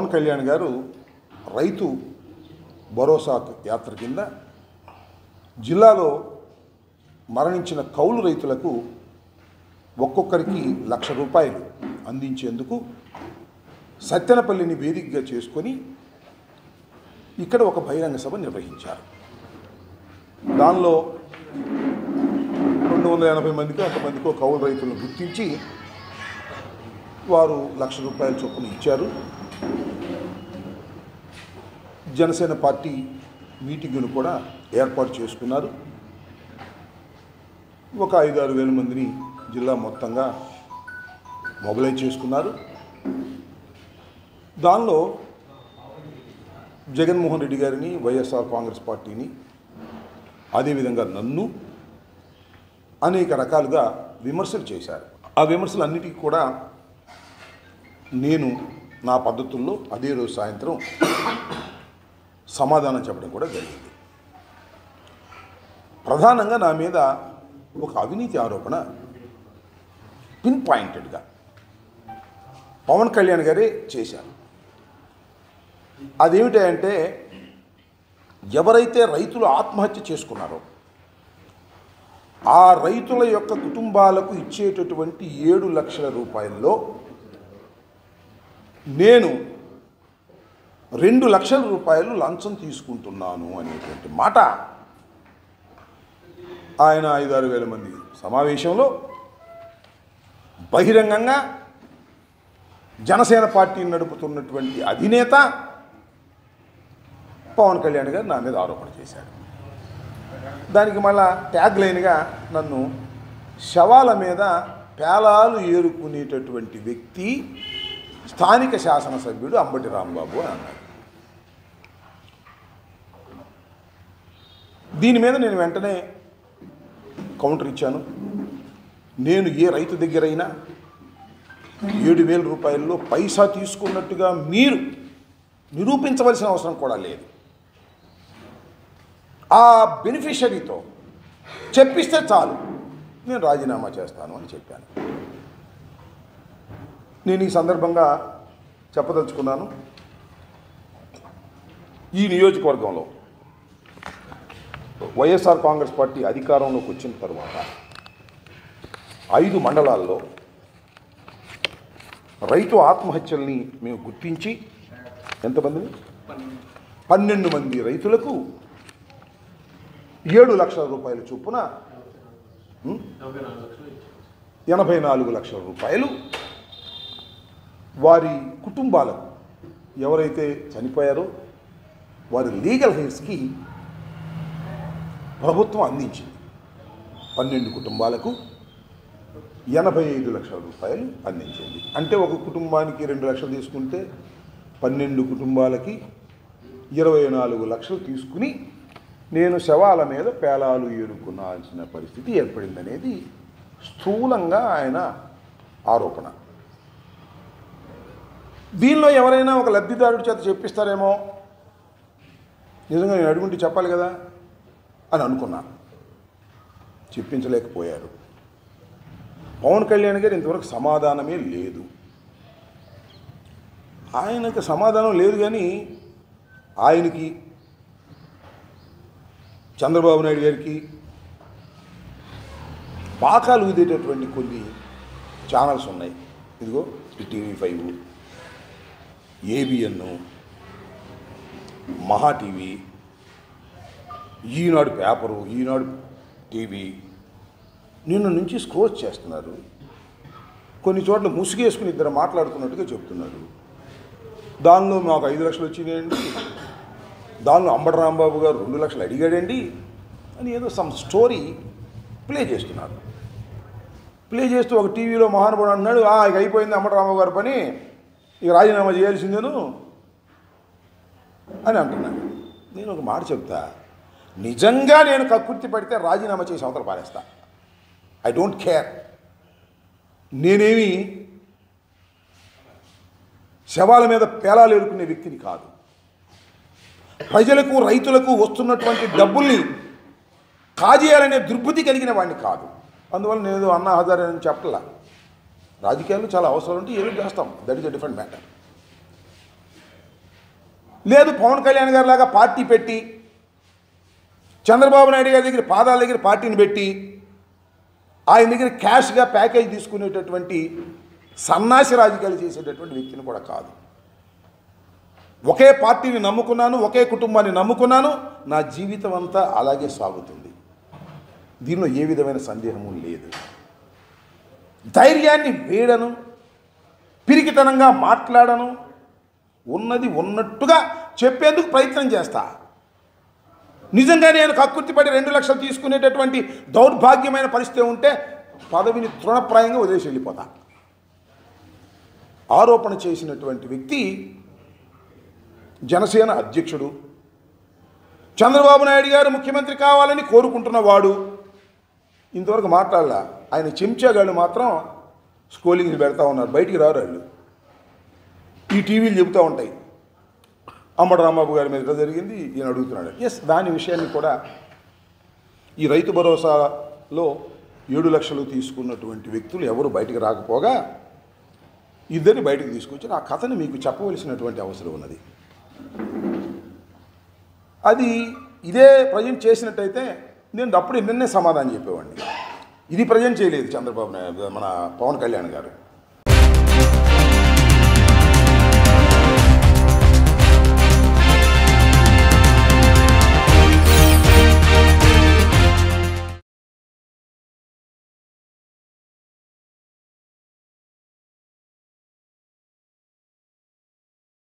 పవన్ కళ్యాణ్ గారు రైతు భరోసా యాత్ర కింద జిల్లాలో మరణించిన కౌలు రైతులకు ఒక్కొక్కరికి లక్ష రూపాయలు అందించేందుకు సత్తెనపల్లిని వేదికగా చేసుకొని ఇక్కడ ఒక బహిరంగ సభ నిర్వహించారు దానిలో రెండు వందల ఎనభై మందికి అంతమందికో కౌలు రైతులను గుర్తించి వారు లక్ష రూపాయల చొప్పున ఇచ్చారు జనసేన పార్టీ మీటింగును కూడా ఏర్పాటు చేసుకున్నారు ఒక ఐదు ఆరు వేల మందిని జిల్లా మొత్తంగా మొబిలైజ్ చేసుకున్నారు దానిలో జగన్మోహన్ రెడ్డి గారిని వైఎస్ఆర్ కాంగ్రెస్ పార్టీని అదేవిధంగా నన్ను అనేక రకాలుగా విమర్శలు చేశారు ఆ విమర్శలు అన్నిటికీ కూడా నేను నా పద్ధతుల్లో అదే రోజు సాయంత్రం సమాధానం చెప్పడం కూడా జరిగింది ప్రధానంగా నా మీద ఒక అవినీతి ఆరోపణ పిన్ పాయింటెడ్గా పవన్ కళ్యాణ్ గారే చేశారు అదేమిటంటే ఎవరైతే రైతులు ఆత్మహత్య చేసుకున్నారో ఆ రైతుల యొక్క కుటుంబాలకు ఇచ్చేటటువంటి ఏడు లక్షల రూపాయల్లో నేను రెండు లక్షల రూపాయలు లంచం తీసుకుంటున్నాను అనేటువంటి మాట ఆయన ఐదారు వేల మంది సమావేశంలో బహిరంగంగా జనసేన పార్టీని నడుపుతున్నటువంటి అధినేత పవన్ కళ్యాణ్ గారు నా మీద ఆరోపణ చేశాడు దానికి మళ్ళా ట్యాగ్ లైన్గా నన్ను శవాల మీద పేలాలు ఏరుకునేటటువంటి వ్యక్తి స్థానిక శాసనసభ్యుడు అంబటి రాంబాబు అని అన్నాడు దీని మీద నేను వెంటనే కౌంటర్ ఇచ్చాను నేను ఏ రైతు దగ్గరైనా ఏడు వేల రూపాయల్లో పైసా తీసుకున్నట్టుగా మీరు నిరూపించవలసిన అవసరం కూడా లేదు ఆ బెనిఫిషరీతో చెప్పిస్తే చాలు నేను రాజీనామా చేస్తాను అని చెప్పాను నేను ఈ సందర్భంగా చెప్పదలుచుకున్నాను ఈ నియోజకవర్గంలో వైఎస్ఆర్ కాంగ్రెస్ పార్టీ అధికారంలోకి వచ్చిన తర్వాత ఐదు మండలాల్లో రైతు ఆత్మహత్యల్ని మేము గుర్తించి ఎంతమందిని పన్నెండు మంది రైతులకు ఏడు లక్షల రూపాయల చొప్పున ఉం? ఎనభై నాలుగు లక్షల రూపాయలు వారి కుటుంబాలకు ఎవరైతే చనిపోయారో వారి లీగల్ హెయిర్స్కి ప్రభుత్వం అందించింది పన్నెండు కుటుంబాలకు ఎనభై ఐదు లక్షల రూపాయలు అందించింది అంటే ఒక కుటుంబానికి రెండు లక్షలు తీసుకుంటే పన్నెండు కుటుంబాలకి ఇరవై నాలుగు లక్షలు తీసుకుని నేను శవాల మీద పేలాలు ఏరుకునాల్సిన పరిస్థితి ఏర్పడిందనేది స్థూలంగా ఆయన ఆరోపణ దీనిలో ఎవరైనా ఒక లబ్ధిదారుడి చేత చెప్పిస్తారేమో నిజంగా నేను అడుగుంటే చెప్పాలి కదా అని అనుకున్నాను చెప్పించలేకపోయారు పవన్ కళ్యాణ్ గారు ఇంతవరకు సమాధానమే లేదు ఆయనకు సమాధానం లేదు కానీ ఆయనకి చంద్రబాబు నాయుడు గారికి పాకాలు ఊదేటటువంటి కొన్ని ఛానల్స్ ఉన్నాయి ఇదిగో TV five ABN Maha TV Eenadu paper Eenadu TV నిన్న నుంచి స్క్రోచ్ చేస్తున్నారు కొన్ని చోట్ల ముసుగేసుకుని ఇద్దరు మాట్లాడుతున్నట్టుగా చెప్తున్నారు దానిలో మాకు ఐదు లక్షలు వచ్చినాయండి దానిలో అంబటి రాంబాబు గారు రెండు లక్షలు అడిగాడండి అని ఏదో సమ్ స్టోరీ ప్లే చేస్తున్నారు ప్లే చేస్తూ ఒక టీవీలో మహానుభావుడు అన్నాడు "ఆ, ఇక అయిపోయింది అంబటి రాంబాబు గారి పని ఇక రాజీనామా చేయాల్సిందేను అని అంటున్నాను నేను ఒక మాట చెప్తా నిజంగా నేను కక్కుర్తి పడితే రాజీనామా చేసి అవతల పారేస్తా ఐ డోంట్ కేర్ నేనేమి శవాల మీద పేలాలు ఎరుకునే వ్యక్తిని కాదు ప్రజలకు రైతులకు వస్తున్నటువంటి డబ్బుల్ని కాజేయాలనే దుర్బుద్ధి కలిగిన వాడిని కాదు అందువల్ల నేను ఏదో అన్నా హజార్ అని చెప్పలా రాజకీయాలు చాలా అవసరం ఉంటే ఏదో చేస్తాం that is a different matter లేదు పవన్ కళ్యాణ్ గారి లాగా పార్టీ పెట్టి చంద్రబాబు నాయుడు గారి దగ్గర పాదాల దగ్గర పార్టీని పెట్టి ఆయన దగ్గర క్యాష్గా ప్యాకేజ్ తీసుకునేటటువంటి సన్నాసి రాజకీయాలు చేసేటటువంటి వ్యక్తిని కూడా కాదు ఒకే పార్టీని నమ్ముకున్నాను ఒకే కుటుంబాన్ని నమ్ముకున్నాను నా జీవితం అంతా అలాగే సాగుతుంది దీనిలో ఏ విధమైన సందేహము లేదు ధైర్యాన్ని వేడను పిరికితనంగా మాట్లాడను ఉన్నది ఉన్నట్టుగా చెప్పేందుకు ప్రయత్నం చేస్తా నిజంగా నేను కక్కుర్తిపడి రెండు లక్షలు తీసుకునేటటువంటి దౌర్భాగ్యమైన పరిస్థితి ఉంటే పదవిని తృణప్రాయంగా వదిలేసి వెళ్ళిపోతా ఆరోపణ చేసినటువంటి వ్యక్తి జనసేన అధ్యక్షుడు చంద్రబాబు నాయుడు గారు ముఖ్యమంత్రి కావాలని కోరుకుంటున్నవాడు ఇంతవరకు మాట్లాడలా ఆయన చెంచాగాళ్ళు మాత్రం స్కోలింగ్లు పెడతా ఉన్నారు బయటికి రారు వాళ్ళు ఈ టీవీలు చెబుతూ ఉంటాయి అమ్మడ రాంబాబు గారి మీద ఇట్లా జరిగింది ఈయన అడుగుతున్నాడు ఎస్ దాని విషయాన్ని కూడా ఈ రైతు భరోసాలో ఏడు లక్షలు తీసుకున్నటువంటి వ్యక్తులు ఎవరు బయటికి రాకపోగా ఇద్దరిని బయటకు తీసుకొచ్చి ఆ కథని మీకు చెప్పవలసినటువంటి అవసరం ఉన్నది అది ఇదే ప్రజెంట్ చేసినట్టయితే నేను అప్పుడు నిన్నే సమాధానం చెప్పేవాడిని ఇది ప్రజెంట్ చేయలేదు చంద్రబాబు నాయుడు మన పవన్ కళ్యాణ్ గారు